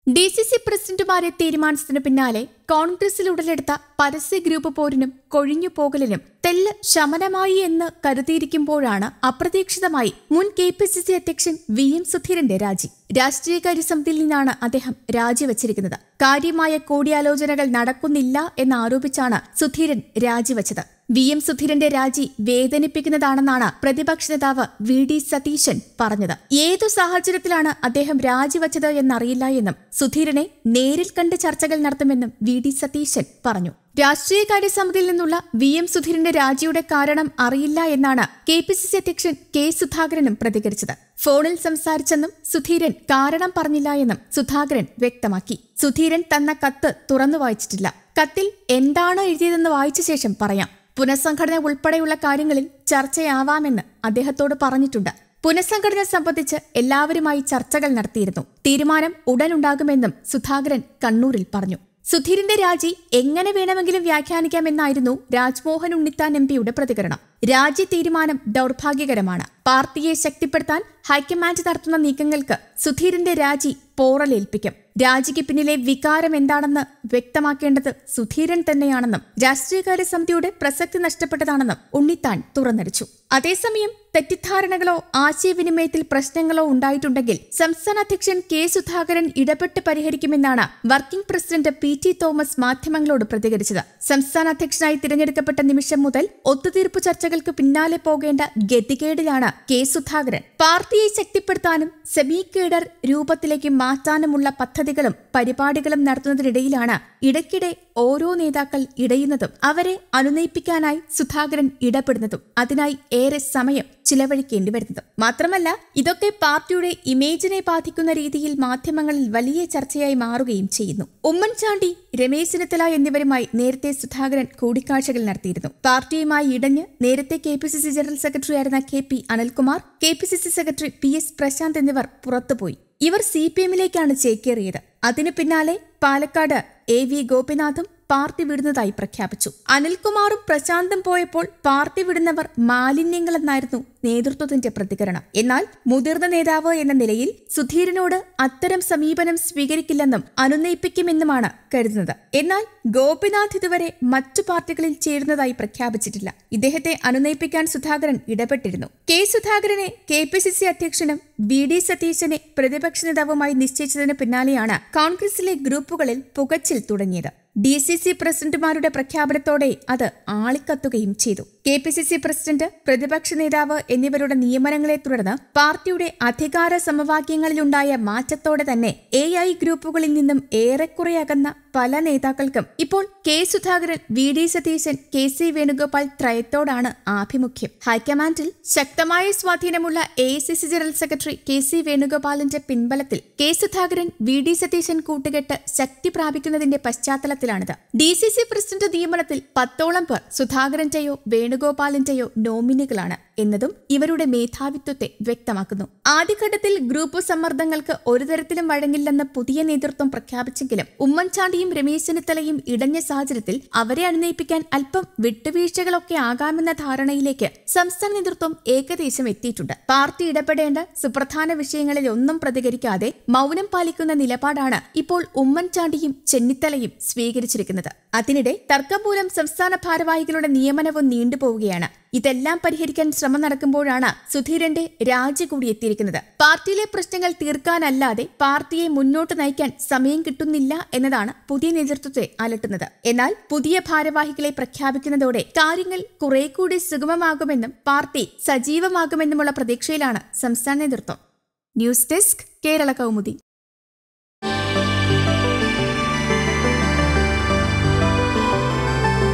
D C C പ്രസിഡന്റുമാരെ തീരുമാനിച്ചതിന് പിന്നാലെ കോൺഗ്രസിൽ ഉടലെടുത്ത പരസ്യ ഗ്രൂപ്പ് പോരിനും കൊഴിഞ്ഞു പോകലിനും തെല്ല് ശമനമായി എന്ന് കരുതിയിരിക്കുമ്പോഴാണ് അപ്രതീക്ഷിതമായി മുൻ കെ പി സി സി അധ്യക്ഷൻ വി എം സുധീരന്റെ രാജി രാഷ്ട്രീയകാര്യ സമിതിയിൽ നിന്നാണ് അദ്ദേഹം രാജിവച്ചിരിക്കുന്നത് കാര്യമായ കൂടിയാലോചനകൾ നടക്കുന്നില്ല എന്നാരോപിച്ചാണ് സുധീരൻ രാജിവച്ചത് വി എം സുധീരന്റെ രാജി വേദനിപ്പിക്കുന്നതാണെന്നാണ് പ്രതിപക്ഷ നേതാവ് വി ഡി സതീശൻ പറഞ്ഞത് ഏതു സാഹചര്യത്തിലാണ് അദ്ദേഹം രാജിവച്ചത് എന്നറിയില്ല എന്നും സുധീരനെ നേരിൽ കണ്ട് ചർച്ചകൾ നടത്തുമെന്നും വി ഡി സതീശൻ പറഞ്ഞു രാഷ്ട്രീയകാര്യ സമിതിയിൽ നിന്നുള്ള വി എം സുധീരന്റെ രാജിയുടെ കാരണം അറിയില്ല എന്നാണ് കെ പി സി സി അധ്യക്ഷൻ കെ സുധാകരനും പ്രതികരിച്ചത് ഫോണിൽ സംസാരിച്ചെന്നും സുധീരൻ കാരണം പറഞ്ഞില്ല എന്നും സുധാകരൻ വ്യക്തമാക്കി സുധീരൻ തന്ന കത്ത് തുറന്നു വായിച്ചിട്ടില്ല കത്തിൽ എന്താണ് എഴുതിയതെന്ന് വായിച്ച ശേഷം പറയാം പുനഃസംഘടന ഉൾപ്പെടെയുള്ള കാര്യങ്ങളിൽ ചർച്ചയാവാമെന്ന് അദ്ദേഹത്തോട് പറഞ്ഞിട്ടുണ്ട് പുനഃസംഘടന സംബന്ധിച്ച് എല്ലാവരുമായി ചർച്ചകൾ നടത്തിയിരുന്നു തീരുമാനം ഉടനുണ്ടാകുമെന്നും സുധാകരൻ കണ്ണൂരിൽ പറഞ്ഞു സുധീരന്റെ രാജി എങ്ങനെ വേണമെങ്കിലും വ്യാഖ്യാനിക്കാമെന്നായിരുന്നു രാജ്മോഹൻ ഉണ്ണിത്താൻ എം പിയുടെ പ്രതികരണം രാജി തീരുമാനം ദൗർഭാഗ്യകരമാണ് പാർട്ടിയെ ശക്തിപ്പെടുത്താൻ ഹൈക്കമാൻഡ് നടത്തുന്ന നീക്കങ്ങൾക്ക് സുധീരന്റെ രാജി പോറലേൽപ്പിക്കും രാജിക്ക് പിന്നിലെ വികാരം എന്താണെന്ന് വ്യക്തമാക്കേണ്ടത് സുധീരൻ തന്നെയാണെന്നും രാഷ്ട്രീയകാര്യ സമിതിയുടെ പ്രസക്തി നഷ്ടപ്പെട്ടതാണെന്നും ഉണ്ണിത്താൻ തുറന്നടിച്ചു അതേസമയം തെറ്റിദ്ധാരണകളോ ആശയവിനിമയത്തിൽ പ്രശ്നങ്ങളോ ഉണ്ടായിട്ടുണ്ടെങ്കിൽ സംസ്ഥാന അധ്യക്ഷൻ കെ സുധാകരൻ ഇടപെട്ട് പരിഹരിക്കുമെന്നാണ് working president P T Thomas മാധ്യമങ്ങളോട് പ്രതികരിച്ചത് സംസ്ഥാന അധ്യക്ഷനായി തിരഞ്ഞെടുക്കപ്പെട്ട നിമിഷം മുതൽ ഒത്തുതീർപ്പ് ചർച്ചകൾക്ക് പിന്നാലെ പോകേണ്ട ഗതികേടിലാണ് കെ സുധാകരൻ പാർട്ടിയെ ശക്തിപ്പെടുത്താനും സെമി കേഡർ രൂപത്തിലേക്ക് മാറ്റാനുമുള്ള പദ്ധതികളും പരിപാടികളും നടത്തുന്നതിനിടയിലാണ് ഇടയ്ക്കിടെ ഓരോ നേതാക്കൾ ഇടയുന്നതും അവരെ അനുനയിപ്പിക്കാനായി സുധാകരൻ ഇടപെടുന്നതും അതിനായി ഏറെ സമയം ചിലവഴിക്കേണ്ടി വരുന്നതും മാത്രമല്ല ഇതൊക്കെ പാർട്ടിയുടെ ഇമേജിനെ ബാധിക്കുന്ന രീതിയിൽ മാധ്യമങ്ങളിൽ വലിയ ചർച്ചയായി മാറുകയും ചെയ്യുന്നു ഉമ്മൻചാണ്ടി രമേശ് ചെന്നിത്തല എന്നിവരുമായി നേരത്തെ സുധാകരൻ കൂടിക്കാഴ്ചകൾ നടത്തിയിരുന്നു പാർട്ടിയുമായി ഇടഞ്ഞ് നേരത്തെ K P C C general secretary ആയിരുന്ന K P Anilkumar K P C C secretary P S Prashant എന്നിവർ പുറത്തുപോയി ഇവർ സി പി എമ്മിലേക്കാണ് ചേക്കേറിയത് അതിനു പിന്നാലെ പാലക്കാട് എ വി ഗോപിനാഥും പാർട്ടി വിടുന്നതായി പ്രഖ്യാപിച്ചു അനിൽകുമാറും പ്രശാന്തും പോയപ്പോൾ പാർട്ടി വിടുന്നവർ മാലിന്യങ്ങളെന്നായിരുന്നു നേതൃത്വത്തിന്റെ പ്രതികരണം എന്നാൽ മുതിർന്ന നേതാവ് എന്ന നിലയിൽ സുധീരനോട് അത്തരം സമീപനം സ്വീകരിക്കില്ലെന്നും അനുനയിപ്പിക്കുമെന്നുമാണ് കരുതുന്നത് എന്നാൽ ഗോപിനാഥ് ഇതുവരെ മറ്റു പാർട്ടികളിൽ ചേരുന്നതായി പ്രഖ്യാപിച്ചിട്ടില്ല ഇദ്ദേഹത്തെ അനുനയിപ്പിക്കാൻ സുധാകരൻ ഇടപെട്ടിരുന്നു കെ സുധാകരനെ കെ പി സി സി അധ്യക്ഷനും ബി ഡി സതീശനെ പ്രതിപക്ഷ നേതാവുമായി നിശ്ചയിച്ചതിന് പിന്നാലെയാണ് കോൺഗ്രസിലെ ഗ്രൂപ്പുകളിൽ പുകച്ചിൽ തുടങ്ങിയത് ഡി സി സി പ്രസിഡന്റുമാരുടെ പ്രഖ്യാപനത്തോടെ അത് ആളിക്കത്തുകയും ചെയ്തു K P C C president പ്രതിപക്ഷ നേതാവ് എന്നിവരുടെ നിയമനങ്ങളെ തുടർന്ന് പാർട്ടിയുടെ അധികാര സമവാക്യങ്ങളിലുണ്ടായ മാറ്റത്തോടെ തന്നെ എ ഐ ഗ്രൂപ്പുകളിൽ നിന്നും ഏറെക്കുറെ അകന്ന പല നേതാക്കൾക്കും ഇപ്പോൾ K Sudhakaran V D Satheesan K C Venugopal ത്രയത്തോടാണ് ആഭിമുഖ്യം ഹൈക്കമാൻഡിൽ ശക്തമായ സ്വാധീനമുള്ള A I C C general secretary K C വേണുഗോപാലിന്റെ പിൻബലത്തിൽ K Sudhakaran V D Satheesan കൂട്ടുകെട്ട് ശക്തി പ്രാപിക്കുന്നതിന്റെ പശ്ചാത്തലത്തിലാണിത് ഡി സി സി പ്രസിഡന്റ് നിയമനത്തിൽ പത്തോളം പേർ സുധാകരന്റെയോ വേണുഗോപാലിന്റെയോ നോമിനികളാണ് എന്നതും ഇവരുടെ മേധാവിത്വത്തെ വ്യക്തമാക്കുന്നു ആദ്യഘട്ടത്തിൽ ഗ്രൂപ്പ് സമ്മർദ്ദങ്ങൾക്ക് ഒരു തരത്തിലും വഴങ്ങില്ലെന്ന് പുതിയ നേതൃത്വം പ്രഖ്യാപിച്ചെങ്കിലും ഉമ്മൻചാണ്ടിയും രമേശ് ചെന്നിത്തലയും ഇടഞ്ഞ സാഹചര്യത്തിൽ അവരെ അനുനയിപ്പിക്കാൻ അല്പം വിട്ടുവീഴ്ചകളൊക്കെ ആകാമെന്ന ധാരണയിലേക്ക് സംസ്ഥാന നേതൃത്വം ഏകദേശം എത്തിയിട്ടുണ്ട് പാർട്ടി ഇടപെടേണ്ട സുപ്രധാന വിഷയങ്ങളിൽ ഒന്നും പ്രതികരിക്കാതെ മൗനം പാലിക്കുന്ന നിലപാടാണ് ഇപ്പോൾ ഉമ്മൻചാണ്ടിയും ചെന്നിത്തലയും സ്വീകരിച്ചിരിക്കുന്നത് അതിനിടെ തർക്കം മൂലം സംസ്ഥാന ഭാരവാഹികളുടെ നിയമനവും നീണ്ടുപോവുകയാണ് ഇതെല്ലാം പരിഹരിക്കാൻ ശ്രമം നടക്കുമ്പോഴാണ് സുധീരന്റെ രാജി കൂടി എത്തിയിരിക്കുന്നത് പാർട്ടിയിലെ പ്രശ്നങ്ങൾ തീർക്കാനല്ലാതെ പാർട്ടിയെ മുന്നോട്ട് നയിക്കാൻ സമയം കിട്ടുന്നില്ല എന്നതാണ് പുതിയ നേതൃത്വത്തെ അലട്ടുന്നത് എന്നാൽ പുതിയ ഭാരവാഹികളെ പ്രഖ്യാപിക്കുന്നതോടെ കാര്യങ്ങൾ കുറെ കൂടി സുഗമമാകുമെന്നും പാർട്ടി സജീവമാകുമെന്നുമുള്ള പ്രതീക്ഷയിലാണ് സംസ്ഥാന നേതൃത്വം ന്യൂസ് ഡെസ്ക് കേരള കൗമുദി